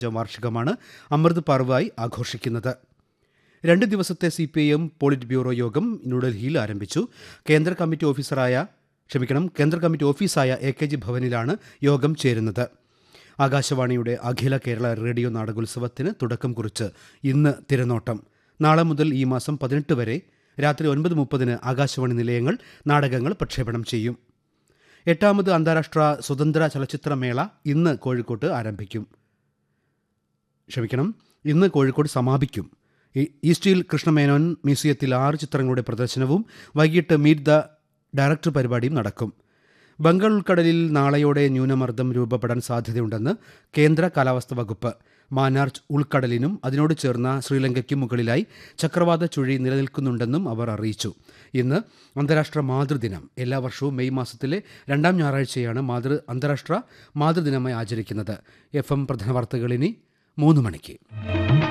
വാർഷികമാണ് അമൃത് പർവായി ആഘോഷിക്കുന്നത് രണ്ട് ദിവസത്തെ C P I M polit bureau യോഗം ന്യൂഡൽഹിയിൽ ആരംഭിച്ചു കേന്ദ്ര കമ്മിറ്റി ഓഫീസറായ ക്ഷമിക്കണം കേന്ദ്ര കമ്മിറ്റി ഓഫീസായ എ കെ ജി ഭവനിലാണ് യോഗം ചേരുന്നത് ആകാശവാണിയുടെ അഖില കേരള റേഡിയോ നാടകോത്സവത്തിന് തുടക്കം കുറിച്ച് ഇന്ന് തിരനോട്ടം നാളെ മുതൽ ഈ മാസം പതിനെട്ട് വരെ രാത്രി ഒൻപത് മുപ്പതിന് ആകാശവാണി നിലയങ്ങൾ നാടകങ്ങൾ പ്രക്ഷേപണം ചെയ്യും എട്ടാമത് അന്താരാഷ്ട്ര സ്വതന്ത്ര ചലച്ചിത്രമേള ഇന്ന് കോഴിക്കോട്ട് ആരംഭിക്കും ക്ഷമിക്കണം ഇന്ന് കോഴിക്കോട് സമാപിക്കും ഈ- ഈസ്റ്റിൽ കൃഷ്ണമേനോൻ മ്യൂസിയത്തിൽ ആറ് ചിത്രങ്ങളുടെ പ്രദർശനവും വൈകിട്ട് മീറ്റ് ദ ഡയറക്ടർ പരിപാടിയും നടക്കും ബംഗാൾ ഉൾക്കടലിൽ നാളെയോടെ ന്യൂനമർദ്ദം രൂപപ്പെടാൻ സാധ്യതയുണ്ടെന്ന് കേന്ദ്ര കാലാവസ്ഥാ വകുപ്പ് മാനാർച്ച് ഉൾക്കടലിനും അതിനോട് ചേർന്ന ശ്രീലങ്കയ്ക്കും മുകളിലായി ചക്രവാത ചുഴി നിലനിൽക്കുന്നുണ്ടെന്നും അവർ അറിയിച്ചു ഇന്ന് അന്താരാഷ്ട്ര മാതൃദിനം എല്ലാ വർഷവും മെയ് മാസത്തിലെ രണ്ടാം ഞായറാഴ്ചയാണ് മാതൃ അന്താരാഷ്ട്ര മാതൃദിനമായി ആചരിക്കുന്നത് എഫ് എം പ്രധാന വാർത്തകൾ ഇനി മൂന്ന് മണിക്ക്